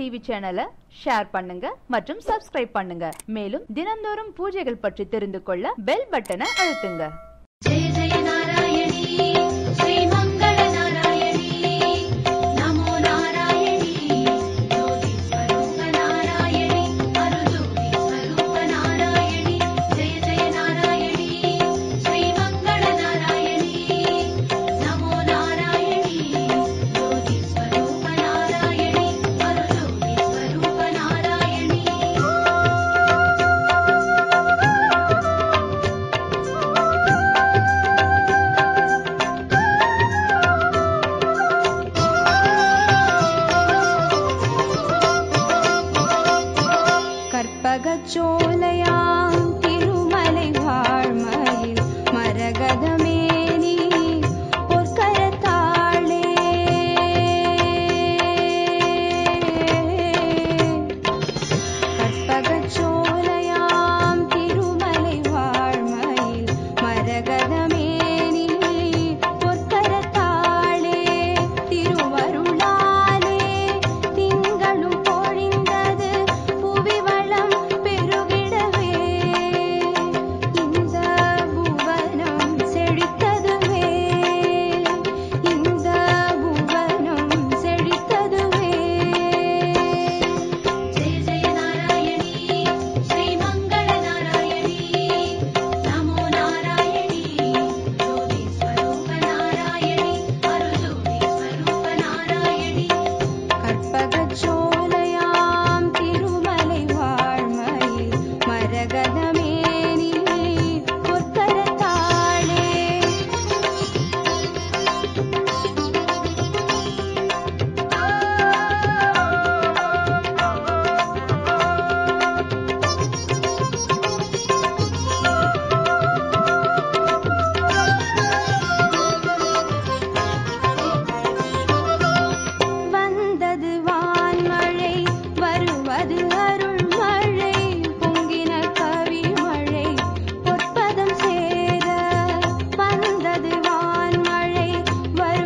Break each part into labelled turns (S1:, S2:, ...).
S1: TV சேனலை share பண்ணுங்க மற்றும் சப்ஸ்கிரைப் பண்ணுங்க மேலும் தினந்தோறும் பூஜைகள் பற்றி தெரிந்து கொள்ள பெல் பட்டனை அழுத்துங்க
S2: जय जय नारायणी श्रीमङ्गल नारायणी नमो नारायणी ज्योतिस्वरूप नारायणी अरुज्योति स्वरूप नारायणी जय जय नारायणी श्रीमङ्गल नारायणी नमो नारायणी ज्योतिस्वरूप नारायणी अरुज्योति स्वरूप नारायणी
S3: கற்பகச்சோலையாம் திருமலை வாழ்மயில் மரகதமேனி பொற்கரத்தாளே கற்பகச்சோலையாம் திருமலை வாழ்மயில் மரகதமேனி பொற்கரத்தாளே திருவருளாலே திங்களும் பொழிந்தது புவி வளம் பெருகிடவே இந்த புவனம் செழித்ததுவே இந்த புவனம் செழித்ததுவே
S2: जय जय नारायणी श्रीमङ्गल नारायणी नमो नारायणी ज्योतिस्वरूप नारायणी अरुज्योति स्वरूप नारायणी
S3: கற்பகச்சோலையாம் திருமலை வாழ்மயில் மரகதமேனி பொற்கரத்தாளே வந்தது வான்மழை வருவது அருள் மழை பொங்கின கவி மழை பொற்பதம் சேர வந்தது வான்மழை வருவது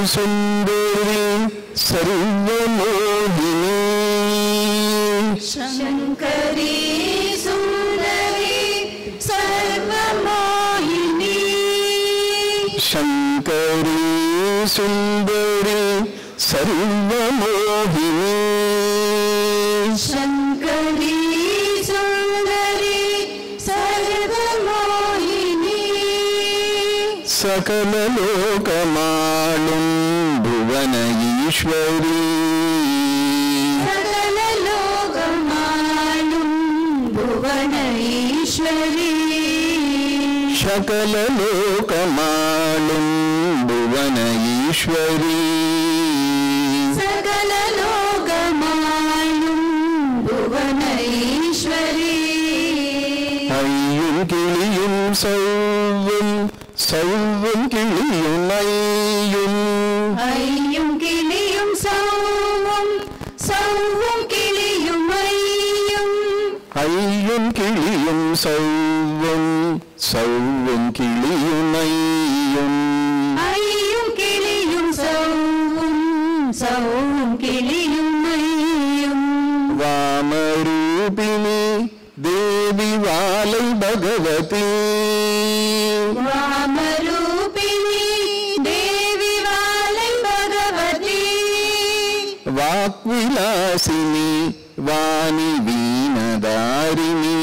S4: സുന്ദരി സർവമോഹിനി
S2: शङ्करी सुन्दरी सर्वमोहिनी
S4: ശങ്കരി സുന്ദരി സർവമോഹിനി
S2: शङ्करी सुन्दरी सर्वमोहिनी
S4: സകല ലോകമാളും ഭുവന ഈശ്വരി
S2: सकललोकमानुं भुवन ईश्वरी
S4: സകല ലോകമാളും ഭുവന ഈശ്വരി
S2: सकललोकमानुं भुवन ईश्वरी
S4: അയ്യും കിളിയും സൗവും സൗവും കിളിയും അയ്യും
S2: ஐயும் கிளியும் சௌவும் சௌவும் கிளியும் ஐயும்
S4: അയ്യും കിളിയും സൗവും സൗവും കിളിയും അയ്യും
S2: ஐயும் கிளியும் சௌவும் சௌவும் கிளியும் ஐயும்
S4: വാമരൂപിണി ദേവി വാലൈ ഭഗവതി
S2: वामरूपिणी देवी वालै भगवती
S4: വാക്വിലാസിനി വാണി വീണധാരിണി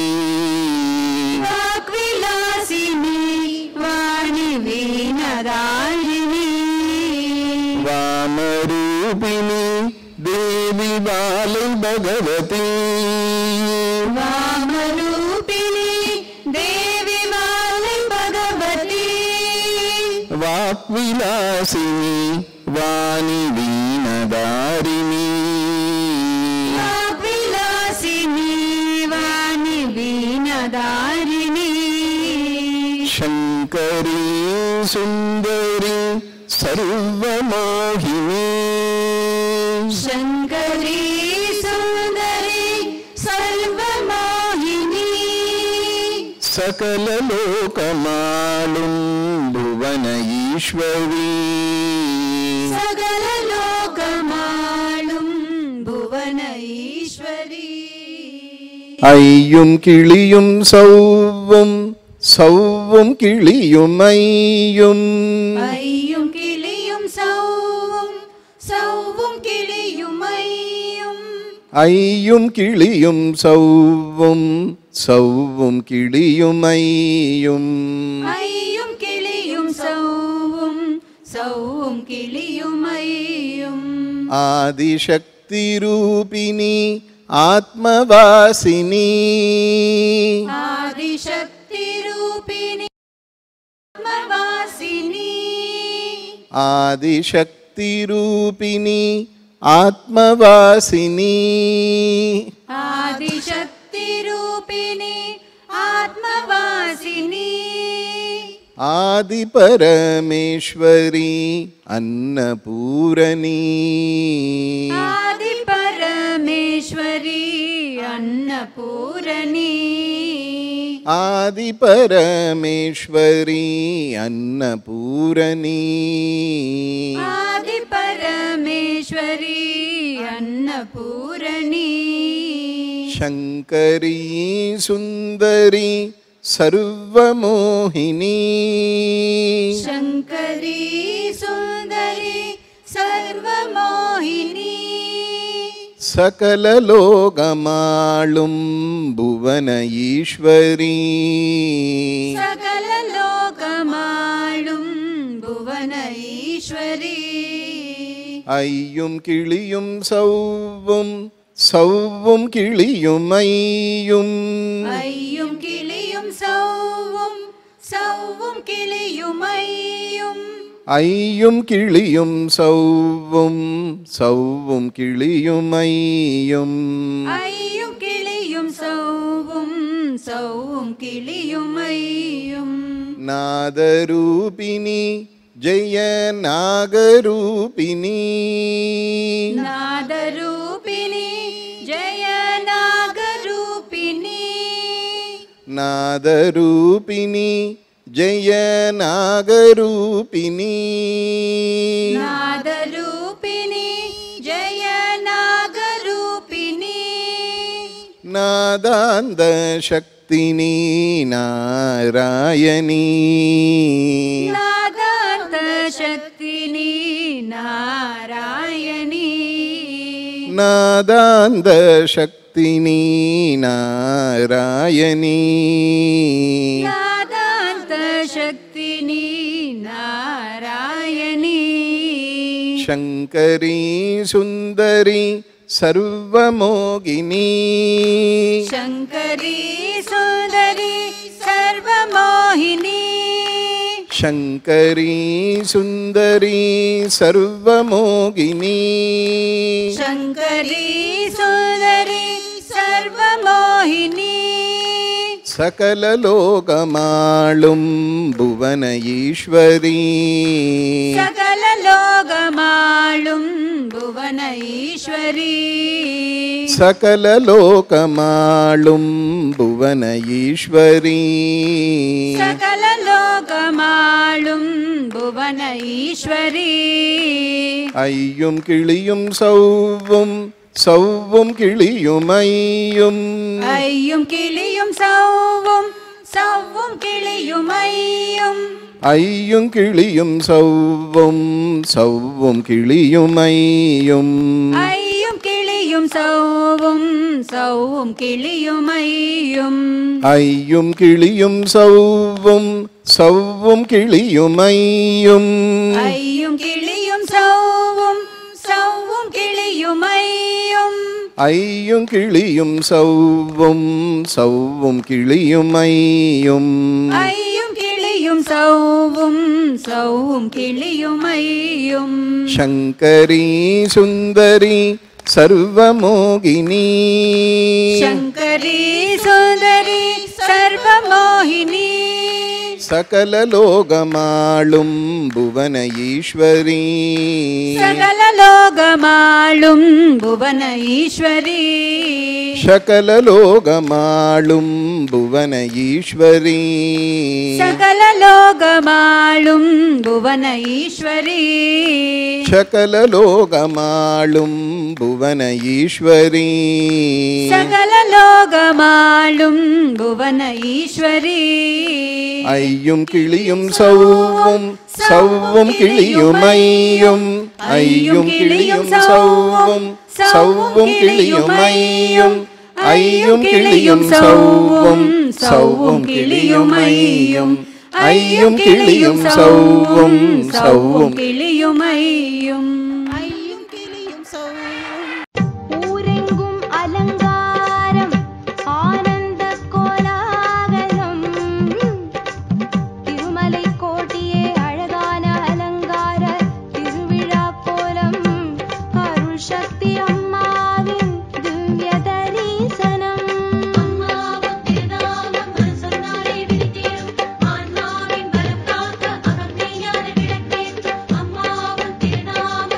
S2: वाग्विलासिनी वाणि वीणदारिणी
S4: വാമരൂപിണി ദേവി വാലൈ ഭഗവതി
S2: वामरूपिणी देवी वालै भगवती
S4: വാക്വിലാസിനി വാണി വീണധാരിണി
S2: वाग्विलासिनी वाणि वीणदारिणी
S4: ശങ്കരി സുന്ദരി സർവമോഹിനി
S2: शङ्करी सुन्दरी सर्वमोहिनी
S4: സകല ലോകമാളും ഭുവന ഈശ്വരി
S2: सकललोकमाളുं भुवन ईश्वरी
S4: അയ്യും കിളിയും സൗവും സൗവും കിളിയും അയ്യും
S2: ஐயும் கிளியும் சௌவும் சௌவும் கிளியும் ஐயும்
S4: അയ്യും കിളിയും സൗവും സൗവും കിളിയും അയ്യും
S2: ஐயும் கிளியும் சௌவும் சௌவும் கிளியும் ஐயும்
S4: ആദിശക്തി രൂപിണി ആത്മവാസിനി
S2: ஆதிசக்தி ரூபிணி ஆத்மவாசினி
S4: ആദിശക്തി രൂപിണി ആത്മവാസിനി
S2: ஆதிசக்தி ரூபிணி ஆத்மவாசினி
S4: ആദിപരമേശ്വരി അന്നപൂരണി
S2: ஆதி பரமேஸ்வரி அன்னபூரணி
S4: ആദിപരമേശ്വരി അന്നപൂരണി
S2: ஆதி பரமேஸ்வரி அன்னபூரணி
S4: ശങ്കരീ സുന്ദരി സർവമോഹിനി
S2: சங்கரி சுந்தரி சர்வமோகினி
S4: സകല ലോകമാളും ഭുവന ഈശ്വരീ
S2: சகல லோகமாளும் புவன ஈஸ்வரி
S4: അയ്യും കിളിയും സൗവും സൗവും കിളിയും അയ്യും
S2: ஐயும் கிளியும் சௌவும் சௌவும் கிளியும் ஐயும்
S4: അയ്യും കിളിയും സൗവും സൗവും കിളിയും അയ്യും
S2: ஐயும் கிளியும் சௌவும் சௌவும் கிளியும் ஐயும்
S4: നാദരൂപിണി ജയ നാഗരൂപിണി
S2: நாதரூபிணி ஜெய நாகரூபிணி
S4: നാദരൂപിണി ஜெய நாகரூபிணி
S2: नादरूपिणी जय नागरूपिणी
S4: நாதாந்த சக்தினி நாராயணி
S2: नादान्तशक्तिनी नारायणी
S4: நாதாந்த சக்தினி நாராயணி
S2: नादान्तशक्तिनी नारायणी
S4: சங்கரி சுந்தரி சர்வமோகினி
S2: शङ्करी सुन्दरी सर्वमोहिनी
S4: சங்கரி சுந்தரி சர்வமோகினி
S2: शङ्करी सुन्दरी सर्वमोहिनी
S4: சகலலோகமாளும் புவன ஈஸ்வரி
S2: सकललोकमालुं भुवन ईश्वरी
S4: சகலலோகமாளும் புவன ஈஸ்வரி
S2: सकललोकमालुं भुवन ईश्वरी
S4: ஐயும் கிளியும் சௌவும் சௌவும் கிளியும் ஐயும்
S2: ஐயும் கிளியும் சௌவும் சௌவும் கிளியும் ஐயும்
S4: ஐயும் கிளியும் சௌவும் சௌவும் கிளியும் ஐயும்
S2: ஐயும் கிளியும் சௌவும் சௌவும் கிளியும் ஐயும்
S4: ஐயும் கிளியும் சௌவும் சௌவும் கிளியும் ஐயும்
S2: ஐயும் கிளியும் சௌவும் சௌவும் கிளியும் ஐயும்
S4: ஐயும் கிளியும் சௌவும் சௌவும் கிளியும் ஐயும்
S2: ஐயும் கிளியும் சௌவும் சௌவும் கிளியும் ஐயும்
S4: சங்கரி சுந்தரி சர்வமோகினி
S2: சங்கரி சுந்தரி சர்வமோகினி
S4: சகலலோகமாளும் புவன ஈஸ்வரி
S2: சகலலோகமாளும் புவன ஈஸ்வரி
S4: சகலலோகமாளும் புவன ஈஸ்வரி
S2: சகலலோகமாளும் புவன ஈஸ்வரி
S4: சகலலோகமாளும் புவன ஈஸ்வரி
S2: சகலலோகமாளும் புவன ஈஸ்வரி
S4: ஐயும் கிளியும் சௌவும் சௌவும் கிளியும் ஐயும் ஐயும் கிளியும் சௌவும் சௌவும் கிளியும் ஐயும் ஐயும் கிளியும் சௌவும் சௌவும் கிளியும் ஐயும் ஐயும் கிளியும் சௌவும் சௌவும்
S2: கிளியும் ஐயும்
S3: ஊரெங்கும் அலங்காரம் ஆனந்த கோலாகலம் திருமலை கோட்டியே அழகான அலங்கார திருவிழா கோலம் அருள் சக்தி அம்மாவின் திவ்ய தரிசனம் அம்மாவின் திருநாமம் சொன்னாலே விரித்திடும் ஆன்மாவின் பலம் காக்க அகந்தையான விளக்கேற்றும் அம்மாவின் திருநாமம்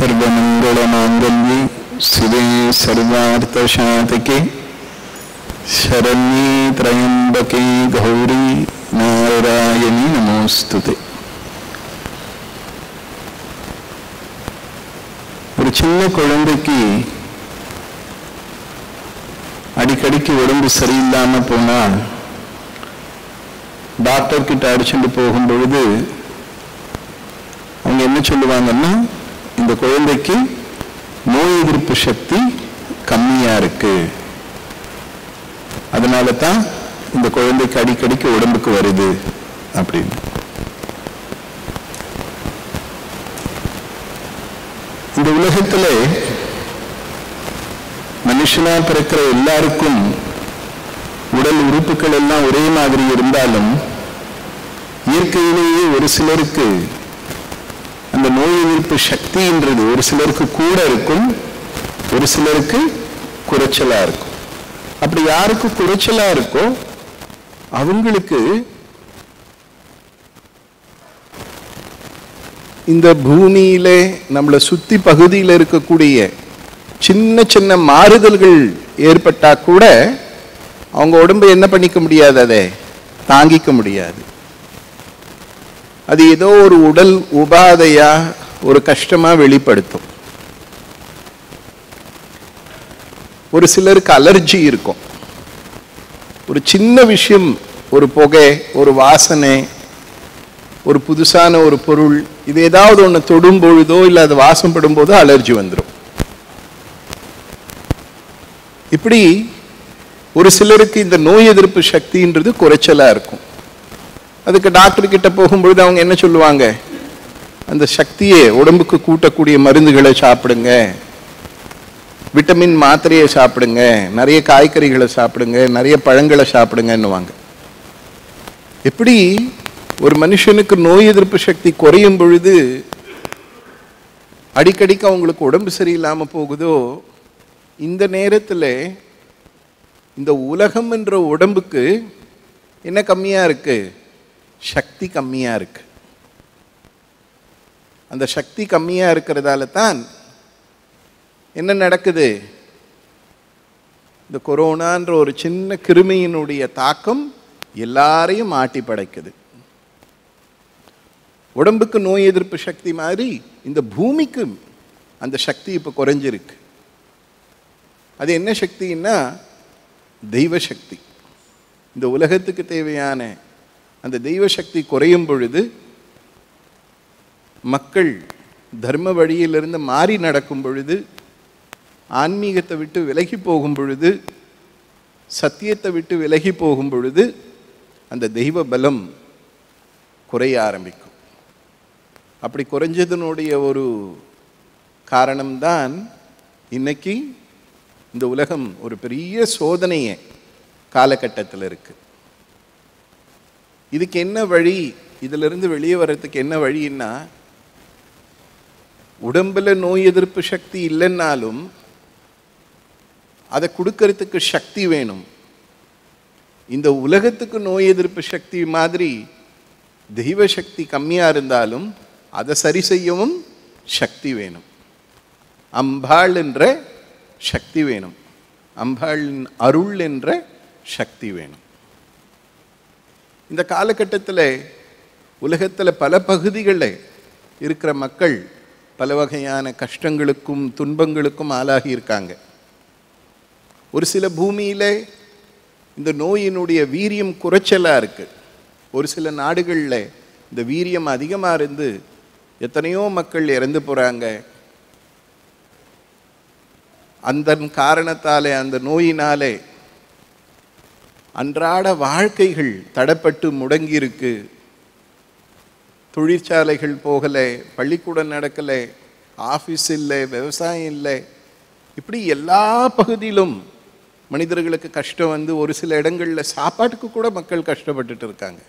S5: सर्वमङ्गलमाङ्गल्ये शिवे सर्वार्थशातके शरण्ये त्र्यम्बके गौरी नारायणी नमोऽस्तु ते ஒரு சின்ன குழந்தைக்கு அடிக்கடிக்கு உடம்பு சரியில்லாம போனா டாக்டர் கிட்ட அடிச்சுட்டு போகும் பொழுது அவங்க என்ன சொல்லுவாங்கன்னா இந்த குழந்தைக்கு நோய் எதிர்ப்பு சக்தி கம்மியா இருக்கு அதனால தான் இந்த குழந்தைக்கு அடிக்கடிக்கு உடம்புக்கு வருது அப்படின்னு இந்த உலகத்துல மனுஷனா பிறக்கிற எல்லாருக்கும் உடல் உறுப்புகள் எல்லாம் ஒரே மாதிரி இருந்தாலும் இயற்கையிலேயே ஒரு சிலருக்கு அந்த நோய் எதிர்ப்பு சக்தின்றது ஒரு சிலருக்கு கூட இருக்கும் ஒரு சிலருக்கு குறைச்சலா இருக்கும் அப்படி யாருக்கு குறைச்சலா இருக்கோ அவங்களுக்கு
S4: இந்த பூமியிலே நம்மளை சுத்தி பகுதியில் இருக்கக்கூடிய சின்ன சின்ன மாறுதல்கள் ஏற்பட்டா கூட அவங்க உடம்பு என்ன பண்ணிக்க முடியாது அதை தாங்கிக்க முடியாது அது ஏதோ ஒரு உடல் உபாதையா ஒரு கஷ்டமா வெளிப்படுத்தும் ஒரு சிலருக்கு அலர்ஜி இருக்கும் ஒரு சின்ன விஷயம் ஒரு புகை ஒரு வாசனை ஒரு புதுசான ஒரு பொருள் இது ஏதாவது ஒன்று தொடும் பொழுதோ இல்லை அது வாசம் படும் போதோ அலர்ஜி வந்துடும் இப்படி ஒரு சிலருக்கு இந்த நோய் எதிர்ப்பு சக்தின்றது குறைச்சலா இருக்கும் அதுக்கு டாக்டர் கிட்ட போகும்பொழுது அவங்க என்ன சொல்லுவாங்க அந்த சக்தியை உடம்புக்கு கூட்டக்கூடிய மருந்துகளை சாப்பிடுங்க விட்டமின் மாத்திரையை சாப்பிடுங்க நிறைய காய்கறிகளை சாப்பிடுங்க நிறைய பழங்களை சாப்பிடுங்கன்னுவாங்க எப்படி ஒரு மனுஷனுக்கு நோய் எதிர்ப்பு சக்தி குறையும் பொழுது அடிக்கடிக்கு அவங்களுக்கு உடம்பு சரியில்லாம போகுதோ இந்த நேரத்தில் இந்த உலகம் என்ற உடம்புக்கு என்ன கம்மியா இருக்கு சக்தி கம்மியா இருக்கு அந்த சக்தி கம்மியா இருக்கிறதால தான் என்ன நடக்குது இந்த கொரோனான்ற ஒரு சின்ன கிருமியினுடைய தாக்கம் எல்லாரையும் ஆட்டி படைக்குது உடம்புக்கு நோய் எதிர்ப்பு சக்தி மாதிரி இந்த பூமிக்கு அந்த சக்தி இப்போ குறைஞ்சிருக்கு அது என்ன சக்தின்னா தெய்வ சக்தி இந்த உலகத்துக்கு தேவையான அந்த தெய்வ சக்தி குறையும் பொழுது மக்கள் தர்ம வழியிலிருந்து மாறி நடக்கும் பொழுது ஆன்மீகத்தை விட்டு விலகி போகும் பொழுது சத்தியத்தை விட்டு விலகி போகும் பொழுது அந்த தெய்வ பலம் குறைய ஆரம்பிக்கும் அப்படி குறைஞ்சதனுடைய ஒரு காரணம்தான் இன்னைக்கு இந்த உலகம் ஒரு பெரிய சோதனையை காலகட்டத்தில் இருக்கு இதுக்கு என்ன வழி இதிலிருந்து வெளியே வர்றதுக்கு என்ன வழின்னா உடம்புல நோய் எதிர்ப்பு சக்தி இல்லைன்னாலும் அதை கொடுக்கறதுக்கு சக்தி வேணும் இந்த உலகத்துக்கு நோய் எதிர்ப்பு சக்தி மாதிரி தெய்வ சக்தி கம்மியா இருந்தாலும் அதை சரி செய்யவும் சக்தி வேணும் அம்பாள் என்ற சக்தி வேணும் அம்பாளின் அருள் என்ற சக்தி வேணும் இந்த காலகட்டத்தில் உலகத்தில் பல பகுதிகளில் இருக்கிற மக்கள் பல வகையான கஷ்டங்களுக்கும் துன்பங்களுக்கும் ஆளாகி இருக்காங்க ஒரு சில பூமியில இந்த நோயினுடைய வீரியம் குறைச்சலா இருக்கு ஒரு சில நாடுகளில் இந்த வீரியம் அதிகமாக இருந்து எத்தனையோ மக்கள் இறந்து போறாங்க அந்த காரணத்தாலே அந்த நோயினாலே அன்றாட வாழ்க்கைகள் தடப்பட்டு முடங்கி இருக்கு தொழிற்சாலைகள் போகலை பள்ளிக்கூடம் நடக்கலை ஆஃபீஸ் இல்லை விவசாயம் இல்லை இப்படி எல்லா பகுதியிலும் மனிதர்களுக்கு கஷ்டம் வந்து ஒரு சில இடங்களில் சாப்பாட்டுக்கு கூட மக்கள் கஷ்டப்பட்டுட்டு இருக்காங்க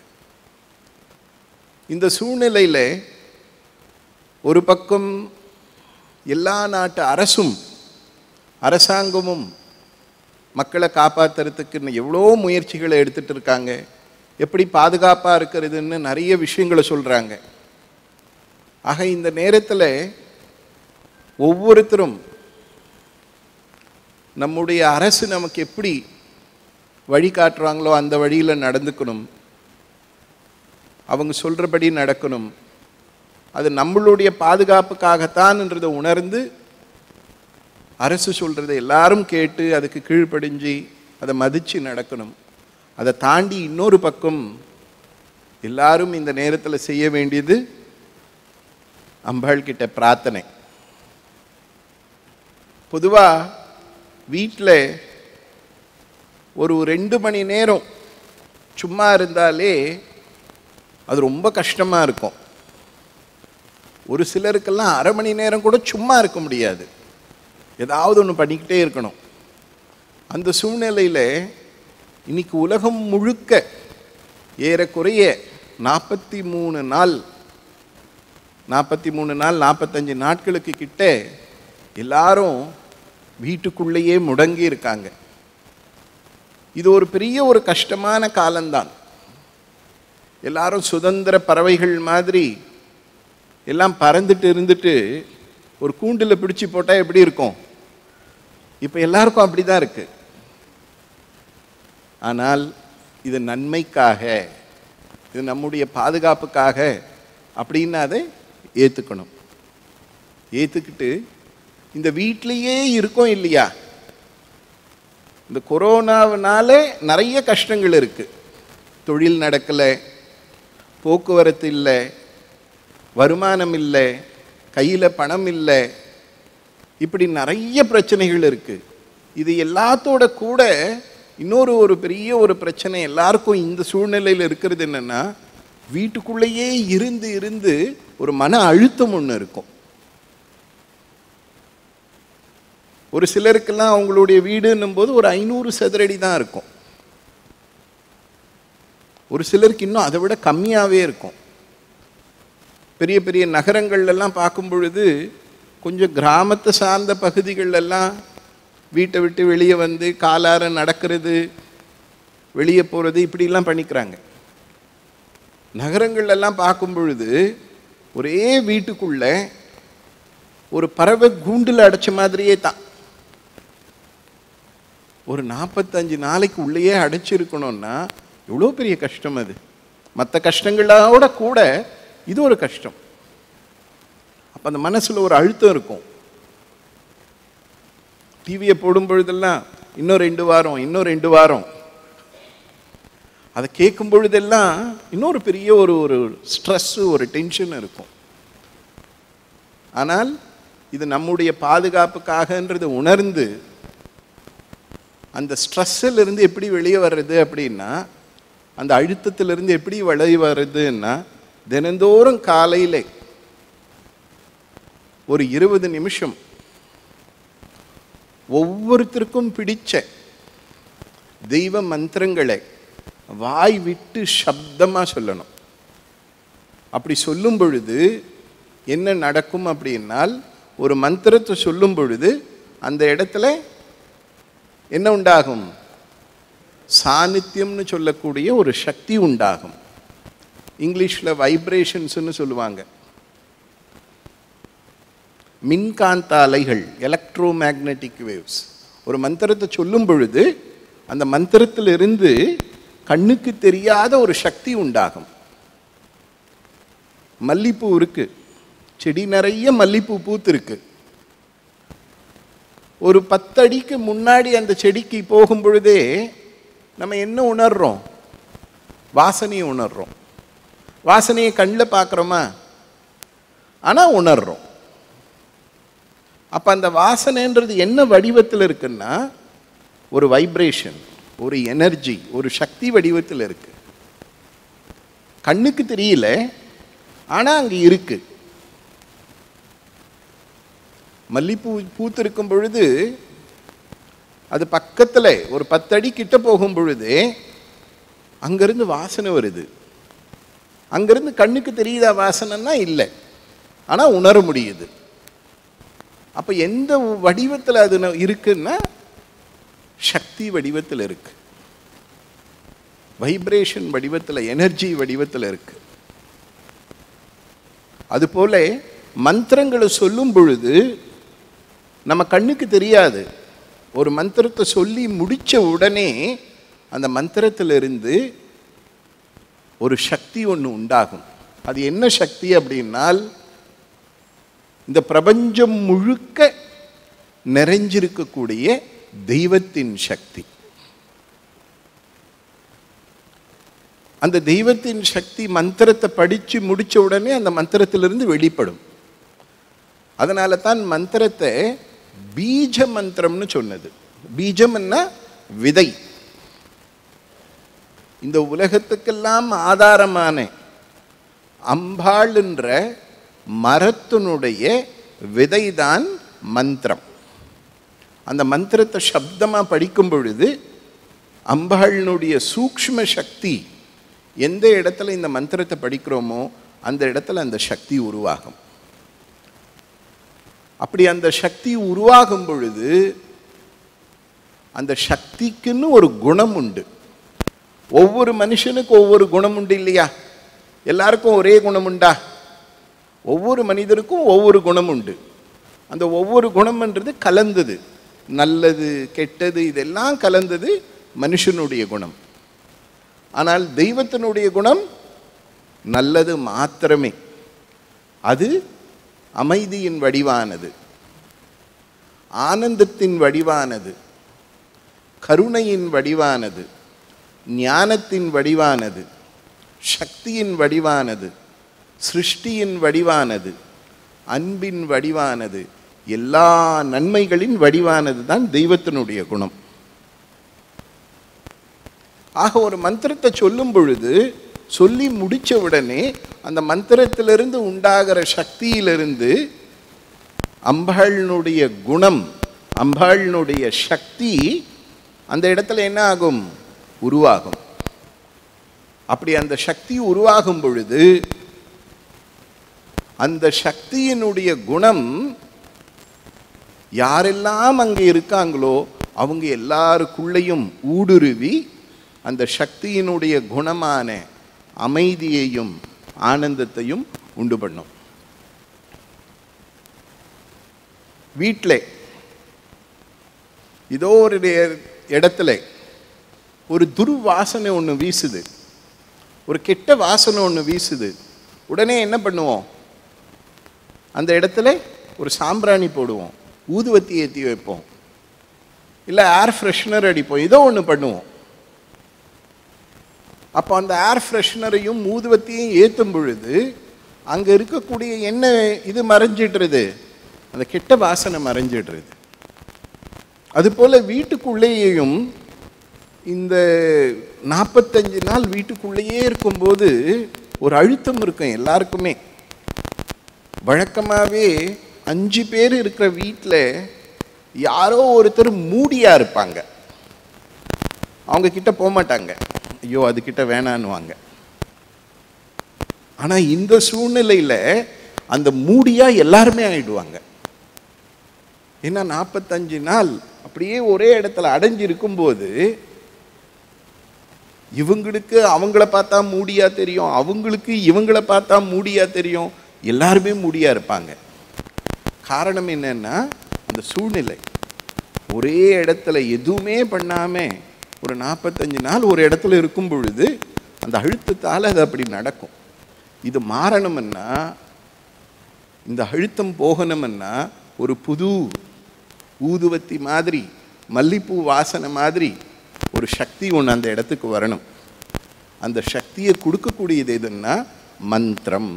S4: இந்த சூழ்நிலையில் ஒரு பக்கம் எல்லா நாட்டு அரசும் அரசாங்கமும் மக்களை காப்பாத்துறதுக்கு எவ்வளோ முயற்சிகளை எடுத்துட்டு இருக்காங்க எப்படி பாதுகாப்பாக இருக்கிறதுன்னு நிறைய விஷயங்களை சொல்கிறாங்க ஆக இந்த நேரத்தில் ஒவ்வொருத்தரும் நம்முடைய அரசு நமக்கு எப்படி வழிகாட்டுறாங்களோ அந்த வழியில் நடந்துக்கணும் அவங்க சொல்கிறபடி நடக்கணும் அது நம்மளுடைய பாதுகாப்புக்காகத்தான்ன்றதை உணர்ந்து அரசு சொல்கிறத எல்லாரும் கேட்டு அதுக்கு கீழ்ப்படிஞ்சு அதை மதித்து நடக்கணும் அதை தாண்டி இன்னொரு பக்கம் எல்லாரும் இந்த நேரத்தில் செய்ய வேண்டியது அம்பாள் கிட்ட பிரார்த்தனை பொதுவாக வீட்டில் ஒரு ரெண்டு மணி நேரம் சும்மா இருந்தாலே அது ரொம்ப கஷ்டமாக இருக்கும் ஒரு சிலருக்கெல்லாம் அரை மணி நேரம் கூட சும்மா இருக்க முடியாது ஏதாவது ஒன்று பண்ணிக்கிட்டே இருக்கணும் அந்த சூழ்நிலையில் இன்னைக்கு உலகம் முழுக்க ஏறக்குறைய நாற்பத்தி மூணு நாள் நாற்பத்தி மூணு நாள் நாற்பத்தஞ்சு நாட்களுக்கு கிட்ட எல்லாரும் வீட்டுக்குள்ளேயே முடங்கி இருக்காங்க இது ஒரு பெரிய ஒரு கஷ்டமான காலம்தான் எல்லாரும் சுதந்திர பறவைகள் மாதிரி எல்லாம் பறந்துட்டு இருந்துட்டு ஒரு கூண்டில் பிடிச்சு போட்டால் எப்படி இருக்கும் இப்போ எல்லாருக்கும் அப்படி தான் இருக்கு ஆனால் இது நன்மைக்காக இது நம்முடைய பாதுகாப்புக்காக அப்படின்னு அதை ஏற்றுக்கணும் ஏற்றுக்கிட்டு இந்த வீட்டிலேயே இருக்கோம் இல்லையா இந்த கொரோனாவினால நிறைய கஷ்டங்கள் இருக்கு தொழில் நடக்கலை போக்குவரத்து இல்லை வருமானம் இல்லை கையில் பணம் இல்லை இப்படி நிறைய பிரச்சனைகள் இருக்கு இது எல்லாத்தோட கூட இன்னொரு ஒரு பெரிய ஒரு பிரச்சனை எல்லாருக்கும் இந்த சூழ்நிலையில் இருக்கிறது என்னன்னா வீட்டுக்குள்ளேயே இருந்து இருந்து ஒரு மன அழுத்தம் ஒன்று இருக்கும் ஒரு சிலருக்கெல்லாம் அவங்களுடைய வீடுன்னும் போது ஒரு ஐநூறு சதுரடி தான் இருக்கும் ஒரு சிலருக்கு இன்னும் அதை விட கம்மியாகவே இருக்கும் பெரிய பெரிய நகரங்கள்லாம் பார்க்கும் பொழுது கொஞ்சம் கிராமத்தை சார்ந்த பகுதிகளெல்லாம் வீட்டை விட்டு வெளியே வந்து காலார நடக்கிறது வெளியே போகிறது இப்படிலாம் பண்ணிக்கிறாங்க நகரங்கள்லாம் பார்க்கும் பொழுது ஒரே வீட்டுக்குள்ள ஒரு பறவை கூண்டில் அடைச்ச மாதிரியே தான் ஒரு நாற்பத்தஞ்சு நாளைக்கு உள்ளேயே அடைச்சிருக்கணும்னா எவ்வளோ பெரிய கஷ்டம் அது மற்ற கஷ்டங்களோட கூட இது ஒரு கஷ்டம் அப்போ அந்த மனசில் ஒரு அழுத்தம் இருக்கும் டிவியை போடும் பொழுதெல்லாம் இன்னும் ரெண்டு வாரம் இன்னும் ரெண்டு வாரம் அதை கேட்கும் பொழுதெல்லாம் இன்னொரு பெரிய ஒரு ஒரு ஸ்ட்ரெஸ்ஸு ஒரு டென்ஷன் இருக்கும் ஆனால் இது நம்முடைய பாதுகாப்புக்காகன்றது உணர்ந்து அந்த ஸ்ட்ரெஸ்ஸில் இருந்து எப்படி வெளியே வர்றது அப்படின்னா அந்த அழுத்தத்திலிருந்து எப்படி வெளியே வர்றதுன்னா தினந்தோறும் காலையில் ஒரு இருபது நிமிஷம் ஒவ்வொருத்தருக்கும் பிடிச்ச தெய்வ மந்திரங்களை வாய் விட்டு சப்தமாக சொல்லணும் அப்படி சொல்லும் பொழுது என்ன நடக்கும் அப்படின்னால் ஒரு மந்திரத்தை சொல்லும் பொழுது அந்த இடத்துல என்ன உண்டாகும் சாநித்தியம்னு சொல்லக்கூடிய ஒரு சக்தி உண்டாகும் இங்கிலீஷில் வைப்ரேஷன்ஸ்னு சொல்லுவாங்க மின்காந்த அலைகள் எலக்ட்ரோ மேக்னெட்டிக் வேவ்ஸ் ஒரு மந்திரத்தை சொல்லும் பொழுது அந்த மந்திரத்திலிருந்து கண்ணுக்கு தெரியாத ஒரு சக்தி உண்டாகும் மல்லிப்பூ இருக்கு செடி நிறைய மல்லிப்பூ பூத்திருக்கு ஒரு பத்தடிக்கு முன்னாடி அந்த செடிக்கு போகும் பொழுதே நம்ம என்ன உணர்றோம் வாசனையை உணர்றோம் வாசனையை கண்ணில் பார்க்குறோமா ஆனால் உணர்றோம் அப்போ அந்த வாசனைன்றது என்ன வடிவத்தில் இருக்குன்னா ஒரு வைப்ரேஷன் ஒரு எனர்ஜி ஒரு சக்தி வடிவத்தில் இருக்கு கண்ணுக்கு தெரியல ஆனால் அங்கே இருக்கு மல்லிப்பூ பூத்திருக்கும் பொழுது அது பக்கத்தில் ஒரு பத்தடி கிட்ட போகும் பொழுது அங்கிருந்து வாசனை வருது அங்கிருந்து கண்ணுக்கு தெரியுதா வாசனைன்னா இல்லை ஆனால் உணர முடியுது அப்போ எந்த வடிவத்தில் அது ந- இருக்குன்னா சக்தி வடிவத்தில் இருக்கு வைப்ரேஷன் வடிவத்தில் எனர்ஜி வடிவத்தில் இருக்கு அதுபோல மந்திரங்களை சொல்லும் பொழுது நம்ம கண்ணுக்கு தெரியாது ஒரு மந்திரத்தை சொல்லி முடிச்ச உடனே அந்த மந்திரத்திலிருந்து ஒரு சக்தி ஒன்று உண்டாகும் அது என்ன சக்தி அப்படின்னால் இந்த பிரபஞ்சம் முழுக்க நிறைஞ்சிருக்கக்கூடிய தெய்வத்தின் சக்தி அந்த தெய்வத்தின் சக்தி மந்திரத்தை படிச்சு முடிச்ச உடனே அந்த மந்திரத்திலிருந்து வெளிப்படும் அதனால தான் மந்திரத்தை பீஜ மந்திரம்னு சொன்னது பீஜம்னா விதை இந்த உலகத்துக்கெல்லாம் ஆதாரமான அம்பாளுன்ற மரத்தினுடைய விதைதான் மந்திரம் அந்த மந்திரத்தை சப்தமாக படிக்கும் பொழுது அம்பாளினுடைய சூக்ஷ்ம சக்தி எந்த இடத்துல இந்த மந்திரத்தை படிக்கிறோமோ அந்த இடத்துல அந்த சக்தி உருவாகும் அப்படி அந்த சக்தி உருவாகும் பொழுது அந்த சக்திக்குன்னு ஒரு குணம் உண்டு ஒவ்வொரு மனுஷனுக்கு ஒவ்வொரு குணம் உண்டு இல்லையா எல்லாருக்கும் ஒரே குணம் உண்டா ஒவ்வொரு மனிதருக்கும் ஒவ்வொரு குணம் உண்டு அந்த ஒவ்வொரு குணம்ன்றது கலந்தது நல்லது கெட்டது இதெல்லாம் கலந்தது மனுஷனுடைய குணம் ஆனால் தெய்வத்தினுடைய குணம் நல்லது மாத்திரமே அது அமைதியின் வடிவானது ஆனந்தத்தின் வடிவானது கருணையின் வடிவானது ஞானத்தின் வடிவானது சக்தியின் வடிவானது சிருஷ்டியின் வடிவானது அன்பின் வடிவானது எல்லா நன்மைகளின் வடிவானது தான் தெய்வத்தினுடைய குணம் ஆக ஒரு மந்திரத்தை சொல்லும் பொழுது சொல்லி முடிச்ச உடனே அந்த மந்திரத்திலிருந்து உண்டாகிற சக்தியிலிருந்து அம்பாளினுடைய குணம் அம்பாளினுடைய சக்தி அந்த இடத்துல என்ன ஆகும் உருவாகும் அப்படி அந்த சக்தி உருவாகும் பொழுது அந்த சக்தியினுடைய குணம் யாரெல்லாம் அங்கே இருக்காங்களோ அவங்க எல்லாருக்குள்ளேயும் ஊடுருவி அந்த சக்தியினுடைய குணமான அமைதியையும் ஆனந்தத்தையும் உண்டு பண்ணும் வீட்டில் இதோ ஒரு இடத்துல ஒரு துர்வாசனை ஒன்று வீசுது ஒரு கெட்ட வாசனை ஒன்று வீசுது உடனே என்ன பண்ணுவோம் அந்த இடத்துல ஒரு சாம்பிராணி போடுவோம் ஊதுவத்தி ஏற்றி வைப்போம் இல்லை ஏர் ஃப்ரெஷ்னர் அடிப்போம் ஏதோ ஒன்று பண்ணுவோம் அப்போ அந்த ஏர் ஃப்ரெஷ்னரையும் ஊதுவத்தியும் ஏற்றும் பொழுது அங்கே இருக்கக்கூடிய என்ன இது மறைஞ்சிடுறது அந்த கெட்ட வாசனை மறைஞ்சிடுறது அதுபோல் வீட்டுக்குள்ளேயும் இந்த நாற்பத்தஞ்சு நாள் வீட்டுக்குள்ளேயே இருக்கும்போது ஒரு அழுத்தம் இருக்கும் எல்லாருக்குமே வழக்கமாகவே அஞ்சு பேர் இருக்கிற வீட்டில் யாரோ ஒருத்தர் மூடியாக இருப்பாங்க அவங்க கிட்ட போக மாட்டாங்க ஐயோ அதுக்கிட்ட வேணான்னுவாங்க ஆனால் இந்த சூழ்நிலையில் அந்த மூடியாக எல்லாருமே ஆயிடுவாங்க ஏன்னா நாற்பத்தஞ்சு நாள் அப்படியே ஒரே இடத்துல அடைஞ்சு இருக்கும்போது இவங்களுக்கு அவங்கள பார்த்தா மூடியா தெரியும் அவங்களுக்கு இவங்கள பார்த்தா மூடியா தெரியும் எல்லாருமே மூடியா இருப்பாங்க காரணம் என்னன்னா அந்த சூழ்நிலை ஒரே இடத்துல எதுவுமே பண்ணாம ஒரு நாற்பத்தஞ்சு நாள் ஒரு இடத்துல இருக்கும் பொழுது அந்த அழுத்தத்தால் அது அப்படி நடக்கும் இது மாறணும்னா இந்த அழுத்தம் போகணும்னா ஒரு புது ஊதுவத்தி மாதிரி மல்லிப்பூ வாசனை மாதிரி ஒரு சக்தி ஒன்று அந்த இடத்துக்கு வரணும் அந்த சக்தியை கொடுக்கக்கூடியது எதுன்னா மந்திரம்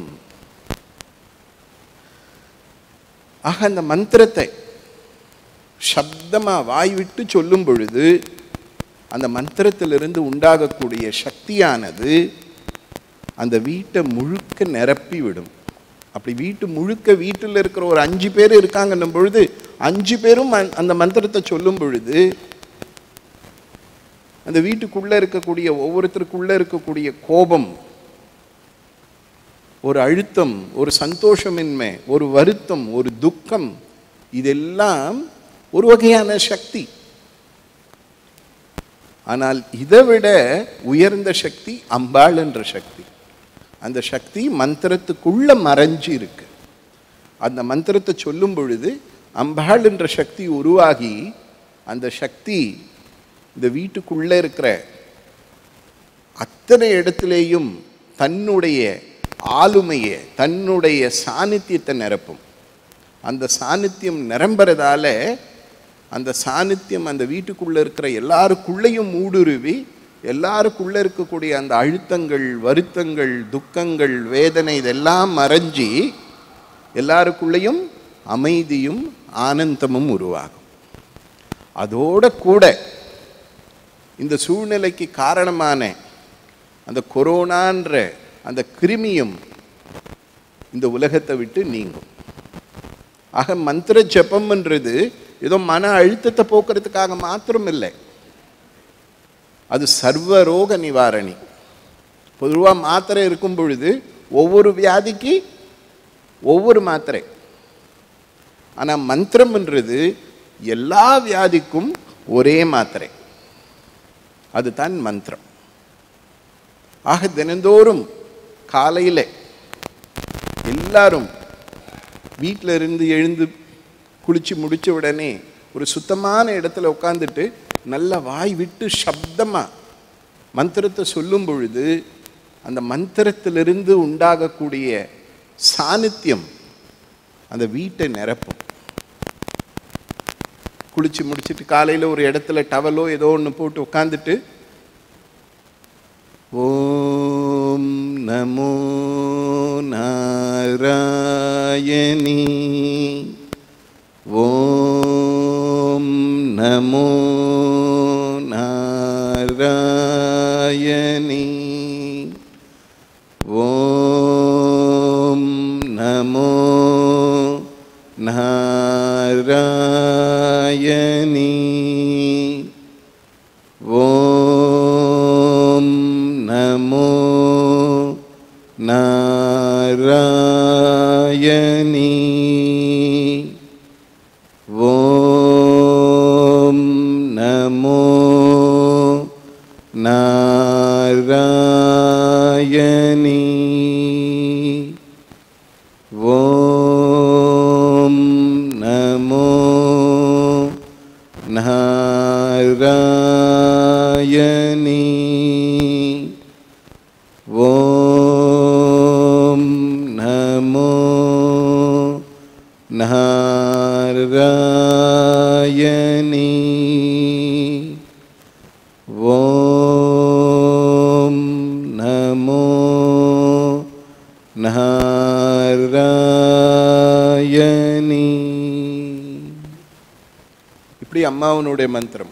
S4: ஆக அந்த மந்திரத்தை சப்தமாக வாய் விட்டு சொல்லும் பொழுது அந்த மந்திரத்திலிருந்து உண்டாகக்கூடிய சக்தியானது அந்த வீட்டை முழுக்க நிரப்பி விடும் அப்படி வீட்டு முழுக்க வீட்டில் இருக்கிற ஒரு அஞ்சு பேர் இருக்காங்கன்னும் பொழுது அஞ்சு பேரும் அந்த- அந்த மந்திரத்தை சொல்லும் பொழுது அந்த வீட்டுக்குள்ள இருக்கக்கூடிய ஒவ்வொருத்தருக்குள்ள இருக்கக்கூடிய கோபம் ஒரு அழுத்தம் ஒரு சந்தோஷமின்மை ஒரு வருத்தம் ஒரு துக்கம் இதெல்லாம் ஒரு வகையான சக்தி ஆனால் இதை விட உயர்ந்த சக்தி அம்பாள் என்ற சக்தி அந்த சக்தி மந்திரத்துக்குள்ள மறைஞ்சு இருக்கு அந்த மந்திரத்தை சொல்லும் பொழுது அம்பாள் என்ற சக்தி உருவாகி அந்த சக்தி இந்த வீட்டுக்குள்ளே இருக்கிற அத்தனை இடத்திலேயும் தன்னுடைய ஆளுமையை தன்னுடைய சாநித்தியத்தை நிரப்பும் அந்த சாநித்தியம் நிரம்புறதால அந்த சாநித்தியம் அந்த வீட்டுக்குள்ளே இருக்கிற எல்லாருக்குள்ளேயும் ஊடுருவி எல்லாருக்குள்ளே இருக்கக்கூடிய அந்த அழுத்தங்கள் வருத்தங்கள் துக்கங்கள் வேதனை இதெல்லாம் மறைஞ்சி எல்லாருக்குள்ளேயும் அமைதியும் ஆனந்தமும் உருவாகும் அதோட கூட இந்த சூழ்நிலைக்கு காரணமான அந்த கொரோனான்ற அந்த கிருமியும் இந்த உலகத்தை விட்டு நீங்கும் ஆக மந்திர ஜபம்ன்றது ஏதோ மன அழுத்தத்தை போக்குறதுக்காக மாத்திரம் இல்லை அது சர்வ ரோக நிவாரணி பொதுவாக மாத்திரை இருக்கும் பொழுது ஒவ்வொரு வியாதிக்கு ஒவ்வொரு மாத்திரை ஆனால் மந்திரம்ன்றது எல்லா வியாதிக்கும் ஒரே மாத்திரை அதுதான் மந்திரம் ஆக தினந்தோறும் காலையில் எல்லாரும் வீட்டில் இருந்து எழுந்து குளிச்சு முடிச்ச உடனே ஒரு சுத்தமான இடத்துல உட்காந்துட்டு நல்ல வாய் விட்டு சப்தமாக மந்திரத்தை சொல்லும் பொழுது அந்த மந்திரத்திலிருந்து உண்டாகக்கூடிய சாநித்தியம் அந்த வீட்டை நிரப்பும் குளிச்சு முடிச்சிட்டு காலையில் ஒரு இடத்துல டவலோ ஏதோ ஒன்று போட்டு உட்காந்துட்டு ஓம் நமோ நாராயணி ஓம் நமோ நாராயணி ஓம் நமோ நாராயணி ஓம் நமோ நாராயணி ஓம் நமோ நாராயணி ஓம் நமோ நாராயணி ஓம் நமோ நாராயணி ஓம் நமோ நாராயணி இப்படி அம்மாவனுடைய மந்திரம்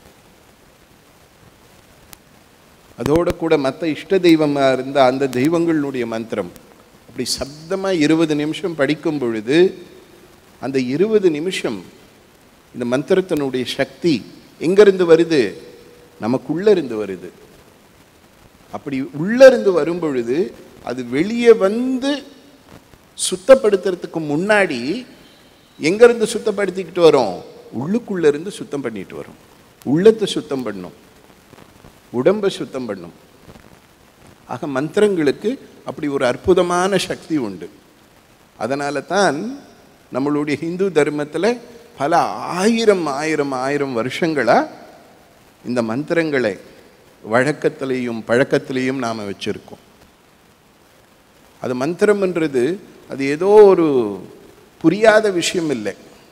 S4: அதோட கூட மற்ற இஷ்ட தெய்வமாக இருந்த அந்த தெய்வங்களுடைய மந்திரம் அப்படி சப்தமாக இருபது நிமிஷம் படிக்கும் பொழுது அந்த இருபது நிமிஷம் இந்த மந்திரத்தினுடைய சக்தி எங்கிருந்து வருது நமக்குள்ள இருந்து வருது அப்படி உள்ள இருந்து வரும் பொழுது அது வெளியே வந்து சுத்தப்படுத்துறதுக்கு முன்னாடி எங்கிருந்து சுத்தப்படுத்திக்கிட்டு வரோம் உள்ளுக்குள்ள இருந்து சுத்தம் பண்ணிட்டு வரும் உள்ளத்தை சுத்தம் பண்ணும் உடம்பை சுத்தம் பண்ணும் ஆக மந்திரங்களுக்கு அப்படி ஒரு அற்புதமான சக்தி உண்டு அதனால தான் நம்மளுடைய ஹிந்து தர்மத்தில் பல ஆயிரம் ஆயிரம் ஆயிரம் வருஷங்களா இந்த மந்திரங்களை வழக்கத்திலையும் பழக்கத்திலையும் நாம் வச்சிருக்கோம் அது மந்திரம்ன்றது அது ஏதோ ஒரு புரியாத விஷயம் இல்லை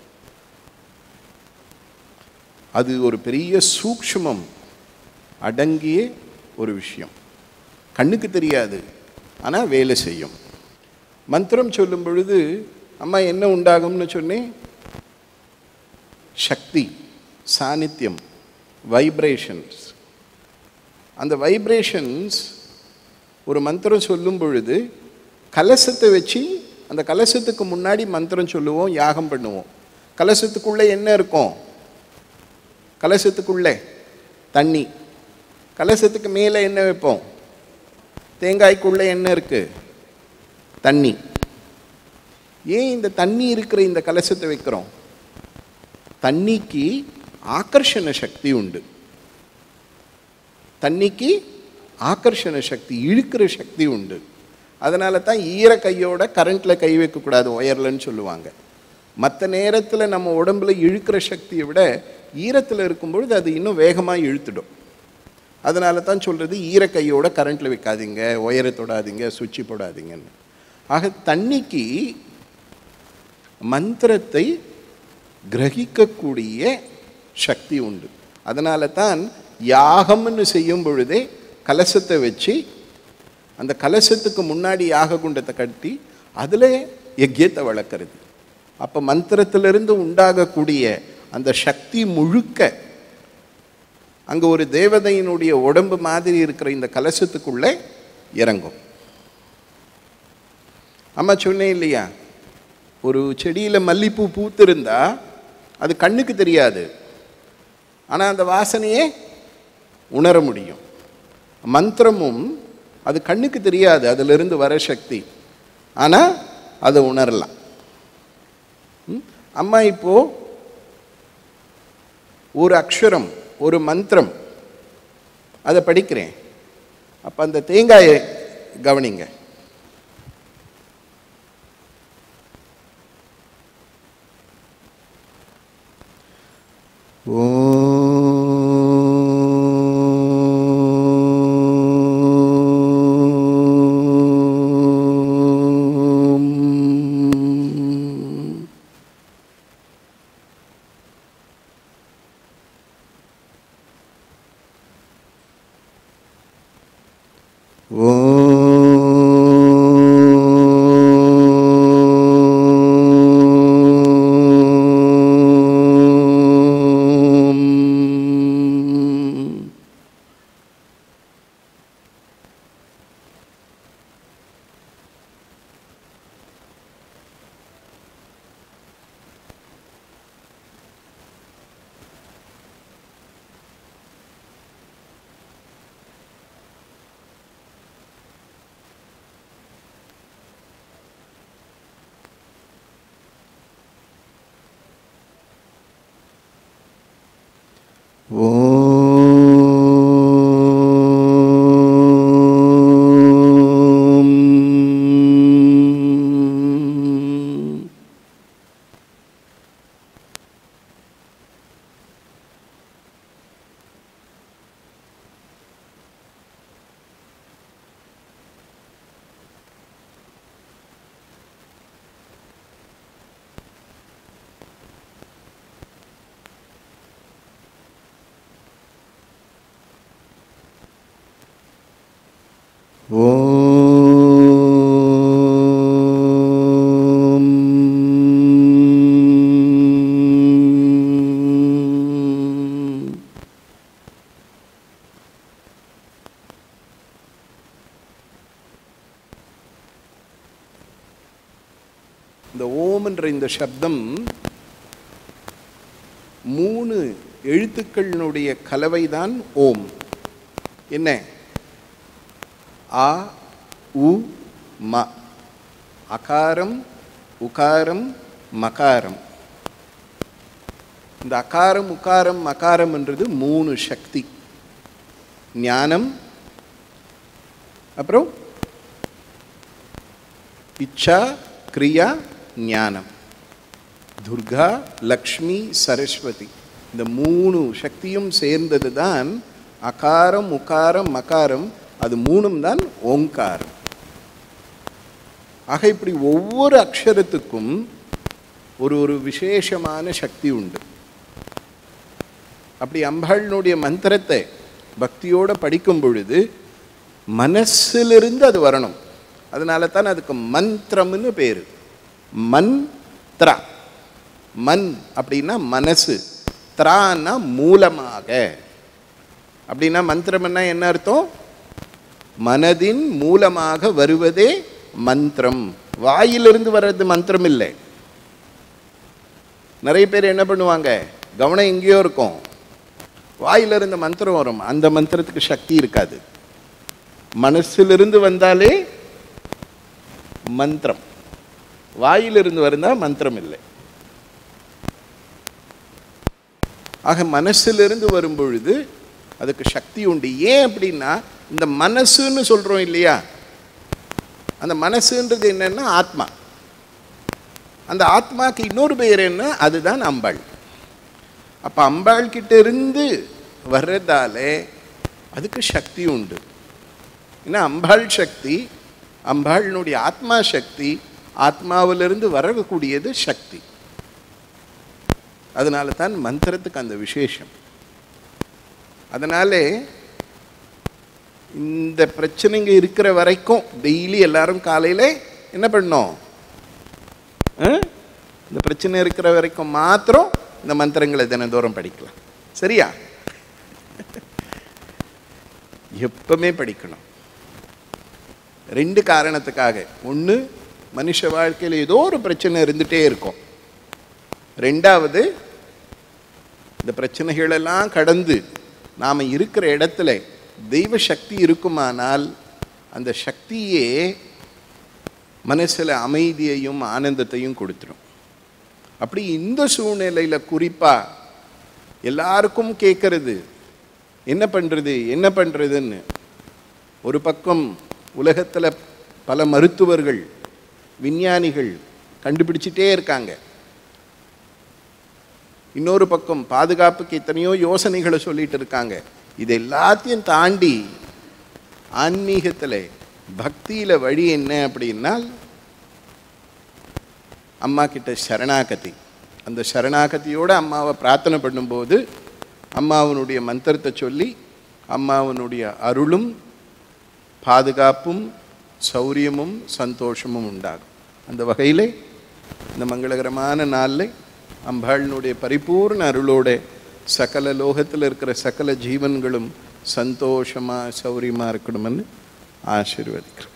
S4: அது ஒரு பெரிய சூக்ஷ்மம் அடங்கிய ஒரு விஷயம் கண்ணுக்கு தெரியாது ஆனால் வேலை செய்யும் மந்திரம் சொல்லும் பொழுது அம்மா என்ன உண்டாகும்னு சொன்னேன் சக்தி சாநித்தியம் வைப்ரேஷன்ஸ் அந்த வைப்ரேஷன்ஸ் ஒரு மந்திரம் சொல்லும் பொழுது கலசத்தை வச்சு அந்த கலசத்துக்கு முன்னாடி மந்திரம் சொல்லுவோம் யாகம் பண்ணுவோம் கலசத்துக்குள்ளே என்ன இருக்கும் கலசத்துக்குள்ளே தண்ணி கலசத்துக்கு மேலே என்ன வைப்போம் தேங்காய்க்குள்ளே என்ன இருக்கு தண்ணி ஏன் இந்த தண்ணி இருக்கிற இந்த கலசத்தை வைக்கிறோம் தண்ணிக்கு ஆக்கர்ஷண சக்தி உண்டு தண்ணிக்கு ஆக்கர்ஷண சக்தி இழுக்கிற சக்தி உண்டு அதனால தான் ஈர கையோட கரண்ட்டில் கை வைக்கக்கூடாது ஒயர்லன்னு சொல்லுவாங்க மற்ற நேரத்தில் நம்ம உடம்புல இழுக்கிற சக்தியை விட ஈரத்தில் இருக்கும்பொழுது அது இன்னும் வேகமாக இழுத்துடும் அதனால தான் சொல்கிறது ஈர கையோட கரண்ட்டில் வைக்காதீங்க ஒயரை தொடாதீங்க சுவிட்சு போடாதீங்கன்னு ஆக தண்ணிக்கு மந்திரத்தை கிரகிக்கக்கூடிய சக்தி உண்டு அதனால தான் யாகம்னு செய்யும் பொழுதே கலசத்தை வச்சு அந்த கலசத்துக்கு முன்னாடி யாக குண்டத்தை கட்டி அதில் யஜ்யத்தை வளர்க்குறது அப்போ மந்திரத்திலிருந்து உண்டாகக்கூடிய அந்த சக்தி முழுக்க அங்கே ஒரு தேவதையினுடைய உடம்பு மாதிரி இருக்கிற இந்த கலசத்துக்குள்ளே இறங்கும் அம்மா சொன்னேன் இல்லையா ஒரு செடியில் மல்லிப்பூ பூத்திருந்தா அது கண்ணுக்கு தெரியாது ஆனால் அந்த வாசனையே உணர முடியும் மந்திரமும் அது கண்ணுக்கு தெரியாது அதிலிருந்து வர சக்தி ஆனால் அதை உணரலாம் ம்? அம்மா இப்போ ஒரு அக்ஷரம் ஒரு மந்திரம் அதை படிக்கிறேன் அப்போ அந்த தேங்காயை கவனிங்க ஓம் ஓம் ஓம் ஓம் இந்த ஓம்ன்ற இந்த சப்தம் மூணு எழுத்துக்களினுடைய கலவைதான் ஓம் என்ன ஆ உ ம அகாரம் உகாரம் மகாரம் இந்த அகாரம் உகாரம் மகாரம் என்றது மூணு சக்தி ஞானம் அப்புறம் இச்சா கிரியா ஞானம் துர்கா லக்ஷ்மி சரஸ்வதி இந்த மூணு சக்தியும் சேர்ந்தது தான் அகாரம் உகாரம் மகாரம் அது மூணும் தான் ஓங்காரம் ஆக இப்படி ஒவ்வொரு அக்ஷரத்துக்கும் ஒரு ஒரு விசேஷமான சக்தி உண்டு அப்படி அம்பாளினுடைய மந்திரத்தை பக்தியோட படிக்கும் பொழுது மனசிலிருந்து அது வரணும் அதனால தான் அதுக்கு மந்திரம்னு பேர் மந்த்ரா மன் அப்படின்னா மனசு திரான்னா மூலமாக அப்படின்னா மந்திரம்னா என்ன அர்த்தம் மனதின் மூலமாக வருவதே மந்திரம் வாயிலிருந்து வர்றது மந்திரம் இல்லை நிறைய பேர் என்ன பண்ணுவாங்க கவனம் எங்கேயோ இருக்கும் வாயிலிருந்து மந்திரம் வரும் அந்த மந்திரத்துக்கு சக்தி இருக்காது மனசிலிருந்து வந்தாலே மந்திரம் வாயிலிருந்து வருந்தா மந்திரம் இல்லை ஆக மனசிலிருந்து வரும் பொழுது அதுக்கு சக்தி உண்டு ஏன் அப்படின்னா இந்த மனசுன்னு சொல்றோம் இல்லையா அந்த மனசுன்றது என்னன்னா ஆத்மா அந்த ஆத்மாக்கு இன்னொரு பெயர் என்ன அதுதான் அம்பாள் அப்ப அம்பாள் கிட்ட இருந்து வர்றதாலே அதுக்கு சக்தி உண்டு ஏன்னா அம்பாள் சக்தி அம்பாளினுடைய ஆத்மா சக்தி ஆத்மாவிலிருந்து வரக்கூடியது சக்தி அதனால தான் மந்திரத்துக்கு அந்த விசேஷம் அதனாலே இந்த பிரச்சனைங்க இருக்கிற வரைக்கும் டெய்லி எல்லாரும் காலையில என்ன பண்ணோம் ஆ? இந்த பிரச்சனை இருக்கிற வரைக்கும் மாத்திரம் இந்த மந்திரங்களை தினந்தோறும் படிக்கலாம் சரியா எப்பவுமே படிக்கணும் ரெண்டு காரணத்துக்காக ஒன்று மனுஷ வாழ்க்கையில் ஏதோ ஒரு பிரச்சனை இருந்துட்டே இருக்கும் ரெண்டாவது இந்த பிரச்சனைகள் எல்லாம் கடந்து நாம் இருக்கிற இடத்துல தெய்வ சக்தி இருக்குமானால் அந்த சக்தியே மனசில் அமைதியையும் ஆனந்தத்தையும் கொடுத்துரும் அப்படி இந்த சூழ்நிலையில் குறிப்பாக எல்லாருக்கும் கேட்கறது என்ன பண்ணுறது என்ன பண்ணுறதுன்னு ஒரு பக்கம் உலகத்தில் பல மருத்துவர்கள் விஞ்ஞானிகள் கண்டுபிடிச்சிட்டே இருக்காங்க இன்னொரு பக்கம் பாதுகாப்புக்கு எத்தனையோ யோசனைகளை சொல்லிட்டு இருக்காங்க இது எல்லாத்தையும் தாண்டி ஆன்மீகத்தில் பக்தியில் வழி என்ன அப்படின்னால் அம்மா கிட்ட சரணாகதி அந்த சரணாகதியோட அம்மாவை பிரார்த்தனை பண்ணும்போது அம்மாவனுடைய மந்திரத்தை சொல்லி அம்மாவனுடைய அருளும் பாதுகாப்பும் சௌரியமும் சந்தோஷமும் உண்டாகும் அந்த வகையிலே இந்த மங்களகரமான நாளில் அம்பாளினுடைய பரிபூர்ண அருளோட சகல லோகத்தில் இருக்கிற சகல ஜீவன்களும் சந்தோஷமாக சௌரியமாக இருக்கணும்னு ஆசீர்வதிக்கிறோம்